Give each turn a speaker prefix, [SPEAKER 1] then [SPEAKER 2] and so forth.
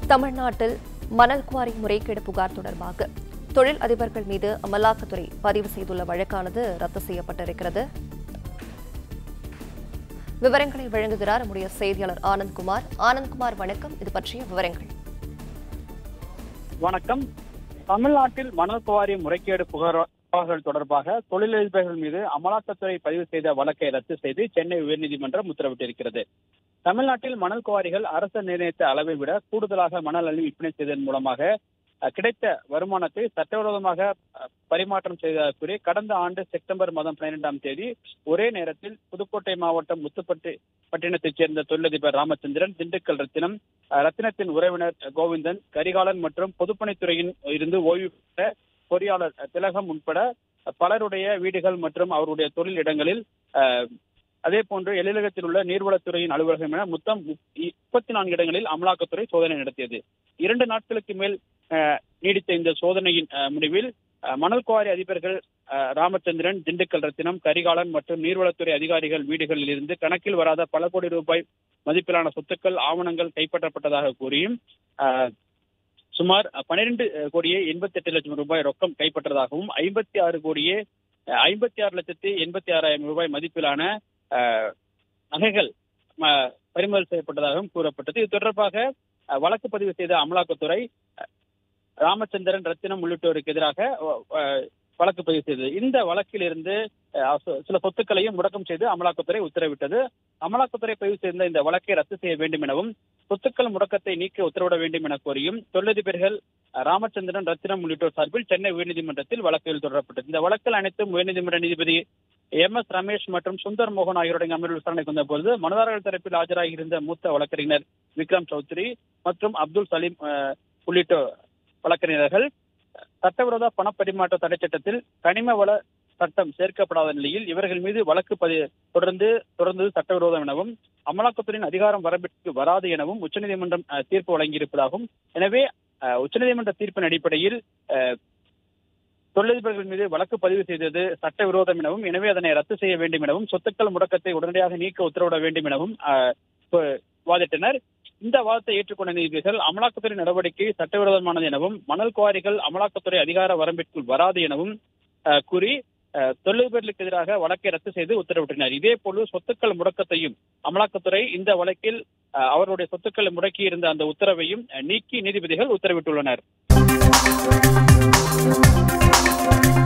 [SPEAKER 1] தமிழ்நாட்டில் மணல் குவாரி முறைகேடு புகார் தொடர்பாக தொழில் அதிபர்கள் மீது அமலாக்கத்துறை பதிவு செய்துள்ள வழக்கானது ரத்து செய்யப்பட்டிருக்கிறது விவரங்களை வழங்குகிறார் நம்முடைய செய்தியாளர் ஆனந்த்குமார் ஆனந்த்குமார் வணக்கம் இது பற்றிய விவரங்கள்
[SPEAKER 2] வணக்கம் தமிழ்நாட்டில் மணல் குவாரி முறைகேடு புகார் புகார்கள் தொடர்பாக தொழிலதிபர்கள் மீது அமலாக்கத்துறை பதிவு செய்த வழக்கை ரத்து செய்து சென்னை உயர்நீதிமன்றம் உத்தரவிட்டிருக்கிறது தமிழ்நாட்டில் மணல் குவாரிகள் அரசு நிர்ணயித்த அளவை விட கூடுதலாக மணல் அள்ளி விற்பனை செய்ததன் மூலமாக அஹ், கிடைத்த வருமானத்தை சட்டவிரோதமாக அஹ், பரிமாற்றம் செய்த கூறி கடந்த ஆண்டு செப்டம்பர் மாதம் பன்னிரெண்டாம் தேதி ஒரே நேரத்தில் புதுக்கோட்டை மாவட்டம் முத்துப்பட்டு பட்டினத்தைச் சேர்ந்த தொழிலதிபர் ராமச்சந்திரன் திண்டுக்கல் ரத்தினம் அஹ், ரத்தினத்தின் உறவினர் கோவிந்தன் கரிகாலன் மற்றும் பொதுப்பணித்துறையின் இருந்து ஓய்வு பெற்ற பொறியாளர் திலகம் உட்பட பலருடைய வீடுகள் மற்றும் அவருடைய தொழில் இடங்களில் அஹ், அதே போன்று எழிலகத்தில் உள்ள நீர்வளத்துறையின் அலுவலகம் என மொத்தம் முப்பத்தி நான்கு இடங்களில் அமலாக்கத்துறை சோதனை நடத்தியது இரண்டு நாட்களுக்கு மேல் அஹ், நீடித்த இந்த சோதனையின் அஹ், முடிவில் அஹ், மணல் குவாரி அதிபர்கள் அஹ், ராமச்சந்திரன் திண்டுக்கல் ரத்தினம் கரிகாலன் மற்றும் நீர்வளத்துறை அதிகாரிகள் வீடுகளில் இருந்து கணக்கில் வராத பல கோடி ரூபாய் மதிப்பிலான சொத்துக்கள் ஆவணங்கள் கைப்பற்றப்பட்டதாக கூறியும் அஹ், சுமார் பன்னிரண்டு கோடியே எண்பத்தி எட்டு லட்சம் ரூபாய் ரொக்கம் கைப்பற்றதாகவும் ஐம்பத்தி ஆறு கோடியே ஐம்பத்தி ஆறு லட்சத்தி எண்பத்தி ஆறாயிரம் ரூபாய் மதிப்பிலான அஹ், நகைகள் ம- பறிமுதல் செய்யப்பட்டதாகவும் கூறப்பட்டது இது தொடர்பாக அஹ், வழக்கு பதிவு செய்த அமலாக்கத்துறை அஹ், ராமச்சந்திரன் ரத்தினம் உள்ளிட்டோருக்கு எதிராக அஹ், அஹ், வழக்கு பதிவு செய்தது இந்த வழக்கில் இருந்து அஹ், சு- சில சொத்துக்களையும் முடக்கம் செய்து அமலாக்கத்துறை உத்தரவிட்டது அமலாக்கத்துறை பதிவு செய்த இந்த வழக்கை ரத்து செய்ய வேண்டும் எனவும் சொத்துக்கள் முடக்கத்தை நீக்க உத்தரவிட வேண்டும் என கோரியும் தொழிலதிபர்கள் அஹ், ராமச்சந்திரன் ரத்தினம் உள்ளிட்டோர் சார்பில் சென்னை உயர்நீதிமன்றத்தில் வழக்குகள் தொடரப்பட்டது இந்த வழக்கில் அனைத்தும் உயர்நீதிமன்ற நீதிபதி எம் எஸ் ரமேஷ் மற்றும் சுந்தர் மோகன் ஆகியோருடைய அமர்வில் விசாரணைக்கு வந்தபோது மனுதாரர்கள் தரப்பில் ஆஜராகியிருந்த மூத்த வழக்கறிஞர் விக்ரம் சௌத்ரி மற்றும் அப்துல் சலீம் அஹ், உள்ளிட்ட வழக்கறிஞர்கள் சட்டவிரோத பணப்பரிமாற்ற தடை சட்டத்தில் கனிம வள சட்டம் சேர்க்கப்படாத நிலையில் இவர்கள் மீது வழக்கு பதி தொடர்ந்து தொடர்ந்தது சட்டவிரோதம் எனவும் அமலாக்கத்துறையின் அதிகாரம் வரம்பிற்கு வராது எனவும் உச்சநீதிமன்றம் அஹ், தீர்ப்பு வழங்கியிருப்பதாகவும் எனவே அஹ், உச்சநீதிமன்ற தீர்ப்பின் அடிப்படையில் அஹ், தொழிலதிபர்கள் மீது வழக்கு பதிவு செய்தது சட்டவிரோதம் எனவும் எனவே அதனை ரத்து செய்ய வேண்டும் எனவும் சொத்துக்கள் முடக்கத்தை உடனடியாக நீக்க உத்தரவிட வேண்டும் எனவும் அஹ், ப- வாதிட்டனர் இந்த வாதத்தை ஏற்றுக்கொண்ட நீதிபதிகள் அமலாக்கத்துறை நடவடிக்கை சட்டவிரோதமானது எனவும் மணல் குவாரிகள் அமலாக்கத்துறை அதிகார வரம்பிற்குள் வராது எனவும் அஹ், கூறி அஹ், தொழிலதிபர்களுக்கு எதிராக வழக்கை ரத்து செய்து உத்தரவிட்டனர் இதே போல சொத்துக்கள் முடக்கத்தையும் அமலாக்கத்துறை இந்த வழக்கில் அஹ், அவர்களுடைய சொத்துக்களை முடக்கி இருந்த அந்த உத்தரவையும் அஹ், நீக்கி நீதிபதிகள் உத்தரவிட்டுள்ளனர்